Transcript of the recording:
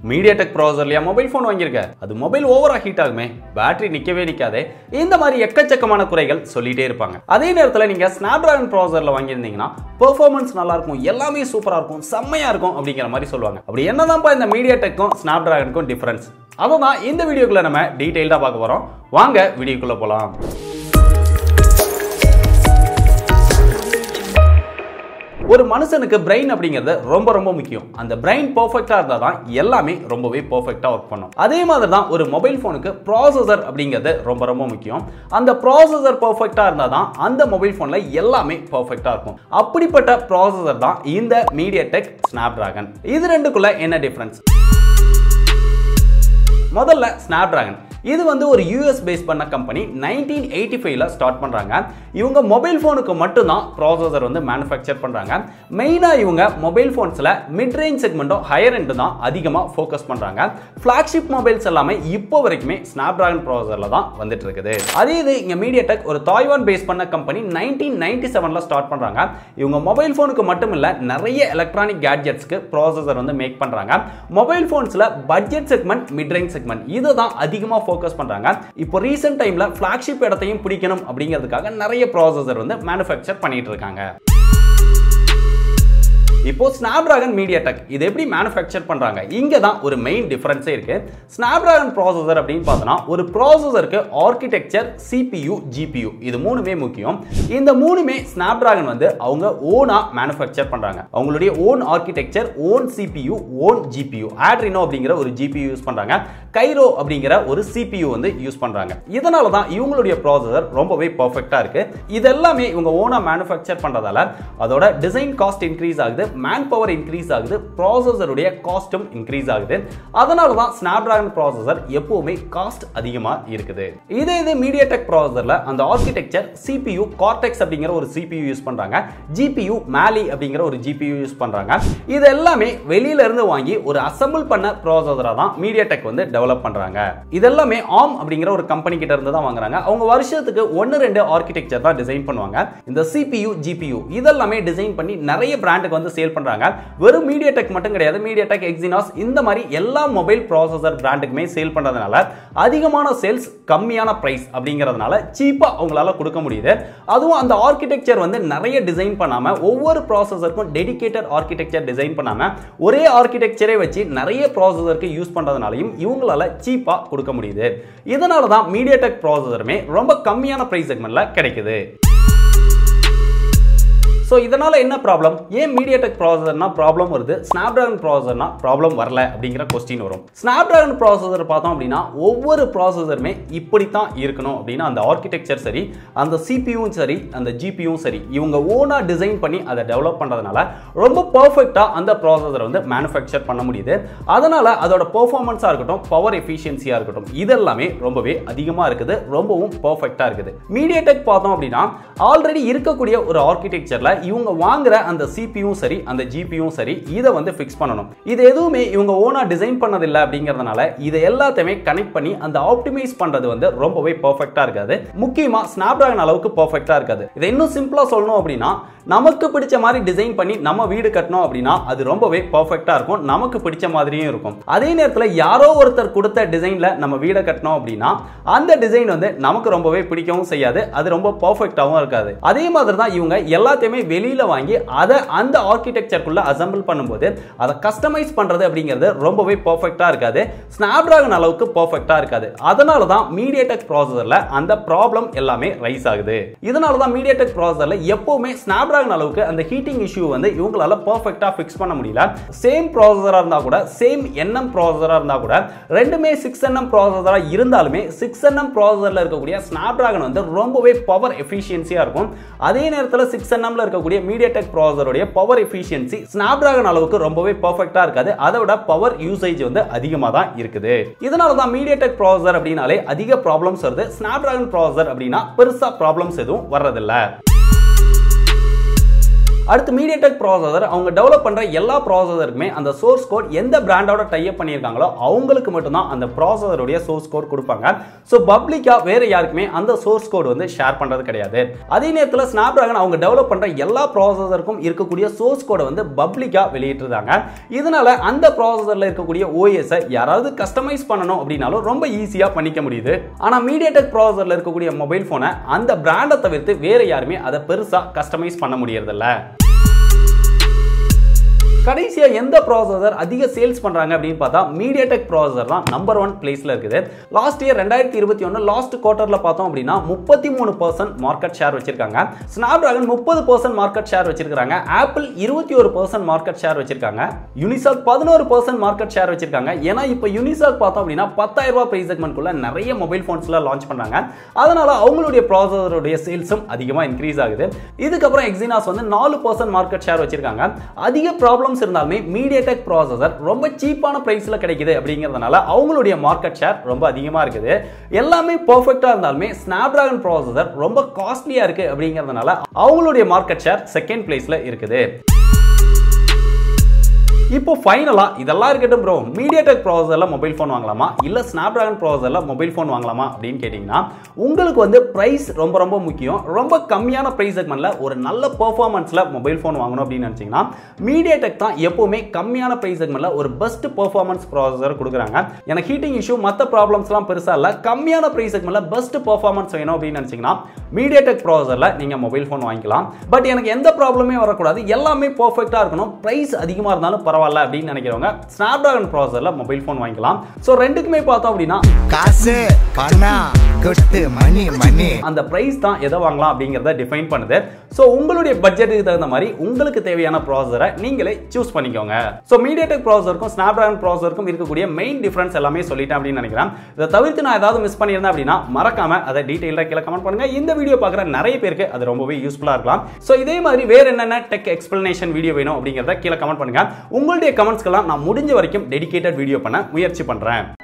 media MediaTek ப்ராசர்லையா mobile phone வாங்கியிருக்க அது மொபைல் ஓவரா ஹீட் ஆகுமே பேட்டரி நிக்கவே நிக்காதே இந்த மாதிரி எக்கச்சக்கமான குறைகள் சொல்லிட்டே இருப்பாங்க அதே நேரத்தில் நீங்க ஸ்னாப் டிராகன் ப்ராசர்ல வாங்கியிருந்தீங்கன்னா பெர்ஃபார்மன்ஸ் நல்லா இருக்கும் எல்லாமே சூப்பரா இருக்கும் செம்மையா இருக்கும் அப்படிங்கிற மாதிரி சொல்லுவாங்க அப்படி என்னதான்ப்பா இந்த மீடியா டெக்கும் ஸ்னாப் டிராகனுக்கும் டிஃபரன்ஸ் அதை தான் இந்த வீடியோக்குள்ள நம்ம டீட்டெயில்டாக பார்க்க போறோம் வாங்க வீடியோக்குள்ள போலாம் ஒரு மனுஷனுக்கு பிரெயின் அப்படிங்கிறது ரொம்ப ரொம்ப முக்கியம் அந்த பிரெயின் பர்ஃபெக்டாக இருந்தால் தான் எல்லாமே ரொம்பவே பர்ஃபெக்டாக ஒர்க் பண்ணும் அதே மாதிரி தான் ஒரு மொபைல் ஃபோனுக்கு ப்ராசஸர் அப்படிங்கிறது ரொம்ப ரொம்ப முக்கியம் அந்த ப்ராசஸர் பர்ஃபெக்டாக இருந்தால் தான் அந்த மொபைல் ஃபோனில் எல்லாமே பர்ஃபெக்டாக இருக்கும் அப்படிப்பட்ட ப்ராசஸர் தான் இந்த மீடியா டெக் ஸ்னாப் டிராகன் இது ரெண்டுக்குள்ள என்ன டிஃப்ரென்ஸ் முதல்ல ஸ்னாப் டிராகன் இது வந்து ஒரு யூஎஸ் பேஸ் பண்ண கம்பெனி நைன்டீன் எயிட்டி ஃபைவ்ல ஸ்டார்ட் பண்ணுறாங்க இவங்க மொபைல் ஃபோனுக்கு மட்டும்தான் ப்ராசஸர் வந்து மேனுஃபேக்சர் பண்ணுறாங்க மெயினாக இவங்க மொபைல் ஃபோன்ஸில் மிட் ரேஞ்ச் செக்மெண்ட்டும் ஹையர் எண்டு தான் அதிகமாக ஃபோக்கஸ் பண்ணுறாங்க ஃப்ளாக்ஷிப் மொபைல்ஸ் எல்லாமே இப்போ வரைக்குமே ஸ்னாப் டிராகன் ப்ராசஸரில் தான் வந்துட்டு இருக்குது அதே இது இங்கே மீடியா டெக் ஒரு தாய்வான் பேஸ் பண்ண கம்பெனி நைன்டீன் நைன்டி செவனில் ஸ்டார்ட் பண்ணுறாங்க இவங்க மொபைல் ஃபோனுக்கு மட்டும் இல்லை நிறைய எலக்ட்ரானிக் கேட்ஜெட்ஸ்க்கு ப்ராசஸர் வந்து மேக் பண்ணுறாங்க மொபைல் ஃபோன்ஸில் budget segment mid range segment இதை தான் அதிகமாக ஃபோக்கஸ் பண்றாங்க இப்போ ரீசெண்ட் டைம்ல ஃபிளாக்ஷிப் இடத்தையும் பிடிக்கணும் அப்படிங்கிறதுக்காக நிறைய ப்ராசஸர் வந்து மேனுஃபேக்சர் பண்ணிட்டு இருக்காங்க இப்போ ஸ்னாப்டிராகன் மீடியா டெக் இது எப்படி மேனுஃபேக்சர் பண்றாங்க இங்க தான் ஒரு மெயின் டிஃபரன்ஸே இருக்கு ஸ்னாப்டிராகன் ப்ராசஸர் அப்படின்னு பார்த்தோம்னா ஒரு ப்ராசஸருக்கு ஆர்கிடெக்சர் சிபியு ஜிபியு இது மூணுமே முக்கியம் இந்த மூணுமே ஸ்னாப்டிராகன் வந்து அவங்க ஓனா மேனுஃபேக்சர் பண்றாங்க அவங்களுடைய own architecture own CPU own GPU Adreno அப்படிங்கிற ஒரு ஜிபியு யூஸ் பண்றாங்க கைரோ அப்படிங்கிற ஒரு சிபியு வந்து யூஸ் பண்றாங்க இதனால தான் இவங்களுடைய ப்ராசஸர் ரொம்பவே பர்ஃபெக்டா இருக்கு இதெல்லாமே இவங்க ஓனா மேனுஃபேக்சர் பண்றதால அதோட டிசைன் காஸ்ட் இன்க்ரீஸ் ஆகுது மேன் பவர் இன்க்ரீஸ் ஆகுது ப்ராசஸருடைய காஸ்ட்டும் இன்க்ரீஸ் ஆகுது அதனால தான் ஸ்னாப்டிராகன் ப்ராசஸர் எப்பவுமே காஸ்ட் அதிகமாக இருக்குது இதே இது மீடியா டெக் ப்ராசஸரில் அந்த ஆர்கிடெக்சர் சிபியு கார்டெக்ஸ் அப்படிங்கிற ஒரு சிபியு யூஸ் பண்ணுறாங்க ஜிபியு மேலி அப்படிங்கிற ஒரு ஜிபியு யூஸ் பண்ணுறாங்க இது எல்லாமே வெளியில இருந்து வாங்கி ஒரு அசம்பிள் பண்ண ப்ராசஸராக தான் மீடியா டெக் வந்து டெவலப் பண்ணுறாங்க இதெல்லாமே ஆம் அப்படிங்கிற ஒரு கம்பெனி கிட்ட இருந்து தான் வாங்குறாங்க அவங்க வருஷத்துக்கு ஒன்று ரெண்டு ஆர்கிடெக்சர் தான் டிசைன் பண்ணுவாங்க இந்த சிபியு ஜிபியு இதெல்லாமே டிசைன் பண்ணி நிறைய பிராண்டுக்கு வந்து சேல் பண்றாங்க வெறும் மீடியா டெக் மட்டும் கிடையாது மீடியா டெக் எக்ஸினாஸ் இந்த மாதிரி எல்லா மொபைல் ப்ராசஸர் பிராண்டுக்குமே சேல் பண்றதுனால அதிகமான சேல்ஸ் கம்மியான பிரைஸ் அப்படிங்கிறதுனால சீப்பா அவங்களால கொடுக்க முடியுது அதுவும் அந்த ஆர்கிடெக்சர் வந்து நிறைய டிசைன் பண்ணாம ஒவ்வொரு ப்ராசஸருக்கும் டெடிகேட்டட் ஆர்கிடெக்சர் டிசைன் பண்ணாம ஒரே ஆர்கிடெக்சரே வச்சு நிறைய ப்ராசஸருக்கு யூஸ் பண்றதுனாலையும் இவங்களால சீப்பா கொடுக்க முடியுது இதனால தான் மீடியா டெக் ப்ராசஸருமே ரொம்ப கம்மியான பிரைஸ் செக்மெண்ட்ல கிடைக்குது ஸோ இதனால் என்ன ப்ராப்ளம் ஏன் மீடியா டெக் ப்ராசஸர்னா ப்ராப்ளம் வருது ஸ்னாப்டிராகன் ப்ராசஸர்னா ப்ராப்ளம் வரல அப்படிங்கிற கொஸ்டின் வரும் ஸ்னாப்டிராகன் ப்ராசஸர் பார்த்தோம் அப்படின்னா ஒவ்வொரு ப்ராசஸருமே இப்படி தான் இருக்கணும் அப்படின்னா அந்த ஆர்கிடெக்சர் சரி அந்த சிபியும் சரி அந்த ஜிபியும் சரி இவங்க ஓனாக டிசைன் பண்ணி அதை டெவலப் பண்ணுறதுனால ரொம்ப பர்ஃபெக்டாக அந்த ப்ராசஸரை வந்து மேனுஃபேக்சர் பண்ண முடியுது அதனால் அதோட பெர்ஃபார்மன்ஸாக இருக்கட்டும் பவர் எஃபிஷியன்சியாக இருக்கட்டும் இதெல்லாமே ரொம்பவே அதிகமாக இருக்குது ரொம்பவும் பர்ஃபெக்டாக இருக்குது மீடியா டெக் பார்த்தோம் அப்படின்னா ஆல்ரெடி இருக்கக்கூடிய ஒரு ஆர்கிடெக்சரில் இவங்க வாங்குற அந்த சிபியும் சரி அந்த ஜிபியும் சரி இதை வந்து ஃபிக்ஸ் பண்ணணும் இது எதுவுமே இவங்க ஓனா டிசைன் பண்ணதில்லை அப்படிங்கிறதுனால இதை எல்லாத்தையுமே கனெக்ட் பண்ணி அந்த ஆப்டிமைஸ் பண்றது வந்து ரொம்பவே பர்ஃபெக்டா இருக்காது முக்கியமா ஸ்னாப்டிராகன் அளவுக்கு பர்ஃபெக்டா இருக்காது இதை இன்னும் சிம்பிளா சொல்லணும் அப்படின்னா நமக்கு பிடிச்ச மாதிரி டிசைன் பண்ணி நம்ம வீடு கட்டணும் அப்படின்னா அது ரொம்பவே பர்ஃபெக்டா இருக்கும் நமக்கு பிடிச்ச மாதிரியும் இருக்கும் அதே நேரத்தில் யாரோ ஒருத்தர் கொடுத்த டிசைன்ல நம்ம வீடை கட்டணும் அப்படின்னா அந்த டிசைன் வந்து நமக்கு ரொம்பவே பிடிக்கவும் செய்யாது அது ரொம்ப பர்ஃபெக்டாகவும் இருக்காது அதே மாதிரி தான் இவங்க எல்லாத்தையுமே வெளியில வாங்கி அதை அந்த ஆர்கிடெக்சருக்குள்ள அசம்பிள் பண்ணும்போது அதை கஸ்டமைஸ் பண்றது அப்படிங்கிறது ரொம்பவே பர்ஃபெக்டா இருக்காது ஸ்னாப்டிராகன் அளவுக்கு பர்ஃபெக்டா இருக்காது அதனால தான் மீடியா டெக் ப்ராசஸர்ல அந்த ப்ராப்ளம் எல்லாமே ரைஸ் ஆகுது இதனால தான் மீடியா டெக் ப்ராசஸர்ல எப்பவுமே ஸ்னாப்டிராகன் அளவுக்கு அந்த ஹீட்டிங் இஷ்யூ வந்து இவங்களால பர்ஃபெக்டா ஃபிக்ஸ் பண்ண முடியல சேம் ப்ராசஸரா இருந்தா கூட சேம் என்எம் ப்ராசஸரா இருந்தா கூட ரெண்டுமே சிக்ஸ் என்எம் ப்ராசஸரா இருந்தாலுமே சிக்ஸ் என்எம் ப்ராசஸர்ல இருக்கக்கூடிய ஸ்னாப்டிராகன் வந்து ரொம்பவே பவர் எஃபிஷியன்சியா இருக்கும் அதே நேரத்தில் சிக்ஸ் என்எம்ல இருக்கக்கூடிய மீடியா டெக் ப்ராசஸருடைய பவர் எஃபிஷியன்சி ஸ்னாப்டிராகன் அளவுக்கு ரொம்பவே பர்ஃபெக்டா இருக்காது அதை விட பவர் யூசேஜ் வந்து அதிகமாக தான் இருக்குது இதனால தான் மீடியா டெக் ப்ராசஸர் அப்படின்னாலே அதிக ப்ராப்ளம்ஸ் வருது ஸ்னாப்டிராகன் ப்ராசஸர் அப்படின்னா பெருசா ப்ராப்ளம்ஸ் எதுவும் வர்றதில்லை அடுத்து மீடியாடெக் ப்ராசஸர் அவங்க டெவலப் பண்ற எல்லா ப்ராசஸருக்குமே அந்த சோர்ஸ் கோட் எந்த பிராண்டோட டைப் பண்ணியிருக்காங்களோ அவங்களுக்கு மட்டும்தான் அந்த ப்ராசஸருடைய சோர்ஸ் கோட் கொடுப்பாங்க ஸோ பப்ளிக்கா வேற யாருக்குமே அந்த சோர்ஸ் கோட் வந்து ஷேர் பண்றது கிடையாது அதே நேரத்தில் ஸ்னாப் டிராகன் அவங்க டெவலப் பண்ற எல்லா ப்ராசஸருக்கும் இருக்கக்கூடிய சோர்ஸ் கோடை வந்து பப்ளிக்கா வெளியிட்டிருந்தாங்க இதனால அந்த ப்ராசஸர்ல இருக்கக்கூடிய ஓஎஸை யாராவது கஸ்டமைஸ் பண்ணணும் அப்படின்னாலும் ரொம்ப ஈஸியா பண்ணிக்க முடியுது ஆனா மீடியாடெக் ப்ராசஸர்ல இருக்கக்கூடிய மொபைல் போனை அந்த பிராண்டை தவிர்த்து வேற யாருமே அதை பெருசா கஸ்டமைஸ் பண்ண முடியறதில்ல கடைசியா எந்த ப்ராசஸர் அதிக சேல்ஸ் பண்றாங்க அப்படின்னு பார்த்தா மீடியாடெக் ப்ராசஸர் தான் நம்பர் ஒன் பிளேஸ்ல இருக்குது லாஸ்ட் இயர் ரெண்டாயிரத்தி இருபத்தி ஒன்று லாஸ்ட் குவார்டர்ல பார்த்தோம் அப்படின்னா முப்பத்தி மூணு பர்சன்ட் மார்க்கெட் ஷேர் வச்சிருக்காங்க ஸ்னாப் டிராகன் முப்பது பர்சன்ட் மார்க்கெட் ஷேர் வச்சிருக்காங்க ஆப்பிள் இருபத்தி ஒரு பர்சன்ட் மார்க்கெட் ஷேர் வச்சிருக்காங்க யூனிசாக் பதினோரு பர்சன்ட் மார்க்கெட் ஷேர் வச்சிருக்காங்க ஏன்னா இப்போ யூனிசாக் பார்த்தோம் அப்படின்னா பத்தாயிரம் ரூபாய் பிரைஸ் செக்மெண்ட்குள்ள நிறைய மொபைல் ஃபோன்ஸ்ல லான்ச் பண்றாங்க அதனால அவங்களுடைய ப்ராசஸருடைய சேல்ஸும் அதிகமாக இன்க்ரீஸ் ஆகுது இதுக்கப்புறம் எக்ஸினாஸ் வந்து நாலு பர்சன்ட் மார்க்கெட் ஷேர் வச்சிருக்காங்க அதிக ப்ராப்ளம்ஸ் இருந்தாலுமே மீடியாடெக் ப்ராசஸர் ரொம்ப சீப்பான பிரைஸ்ல கிடைக்குது அப்படிங்கிறதுனால அவங்களுடைய மார்க்கெட் ஷேர் ரொம்ப அதிகமாக இருக்குது எல்லாமே பர்ஃபெக்டாக இருந்தாலுமே ஸ்னாப் டிராகன் ப்ராசஸர் ரொம்ப காஸ்ட்லியாக இருக்கு அப்படிங்கிறதுனால அவங்களுடைய மார்க்கெட் ஷேர் செகண்ட் பிளேஸ்ல இருக்குது இப்போ ஃபைனலா இதெல்லாம் இருக்கட்டும் ப்ரோ மீடியாடெக் ப்ராசஸர்ல மொபைல் ஃபோன் வாங்கலாமா இல்ல ஸ்னாப் டிராகன் ப்ராசஸர்ல மொபைல் ஃபோன் வாங்கலாமா அப்படின்னு கேட்டிங்கன்னா உங்களுக்கு வந்து பிரைஸ் ரொம்ப ரொம்ப முக்கியம் ரொம்ப கம்மியான பிரைஸ் செக்மெண்ட்ல ஒரு நல்ல பெர்ஃபார்மன்ஸ்ல மொபைல் ஃபோன் வாங்கணும் அப்படின்னு நினைச்சீங்கன்னா மீடியாடெக் தான் எப்பவுமே கம்மியான பிரைஸ் செக்மெண்ட்ல ஒரு பெஸ்ட் பெர்ஃபார்மன்ஸ் ப்ராசஸர் கொடுக்குறாங்க எனக்கு ஹீட்டிங் இஷ்யூ மற்ற ப்ராப்ளம்ஸ்லாம் பெருசா இல்ல கம்மியான பிரைஸ் செக்மெண்ட்ல பெஸ்ட் பெர்ஃபார்மன்ஸ் வேணும் அப்படின்னு நினைச்சீங்கன்னா மீடியாடெக் ப்ராசஸர்ல நீங்க மொபைல் ஃபோன் வாங்கிக்கலாம் பட் எனக்கு எந்த ப்ராப்ளமே வரக்கூடாது எல்லாமே பர்ஃபெக்டா இருக்கணும் பிரைஸ் அதிகமா இருந்தாலும் பரவாயில்ல அப்படின்னு நினைக்கிறவங்க ஸ்னாப் டிராகன் ப்ராசஸர்ல மொபைல் ஃபோன் வாங்கிக்கலாம் ஸோ ரெண்டுக்குமே பார்த்தோம் அப்படின்னா காசு பணம் கொட்டு மணி மணி அந்த பிரைஸ் தான் எதை வாங்கலாம் அப்படிங்கிறத டிஃபைன் பண்ணுது ஸோ உங்களுடைய பட்ஜெட்டுக்கு தகுந்த மாதிரி உங்களுக்கு தேவையான ப்ராசஸரை நீங்களே சூஸ் பண்ணிக்கோங்க ஸோ மீடியாடெக் ப்ராசஸருக்கும் ஸ்னாப் டிராகன் ப்ராசஸருக்கும் இருக்கக்கூடிய மெயின் டிஃபரன்ஸ் எல்லாமே சொல்லிட்டேன் அப்படின்னு நினைக்கிறேன் இதை தவிர்த்து நான் ஏதாவது மிஸ் பண்ணியிருந்தேன் அப்படின்னா மறக்காம அதை டீட்டெயிலாக கீழே கமெண்ட் பண்ணுங்க இந்த வீடியோ பார்க்குற நிறைய பேருக்கு அது ரொம்பவே யூஸ்ஃபுல்லாக இருக்கலாம் ஸோ இதே மாதிரி வேற என்னென்ன டெக் எக்ஸ்பிளனேஷன் வீடியோ வேணும் அப்படிங்கிறத கீழே கமெண்ட் பண்ணுங்க உங்களுடைய கமெண்ட்ஸ்க்கெல்லாம் நான் முடிஞ்ச வரைக்கும் டெடிகேட்டட் வீடியோ பண்ண முயற்சி பண்றேன்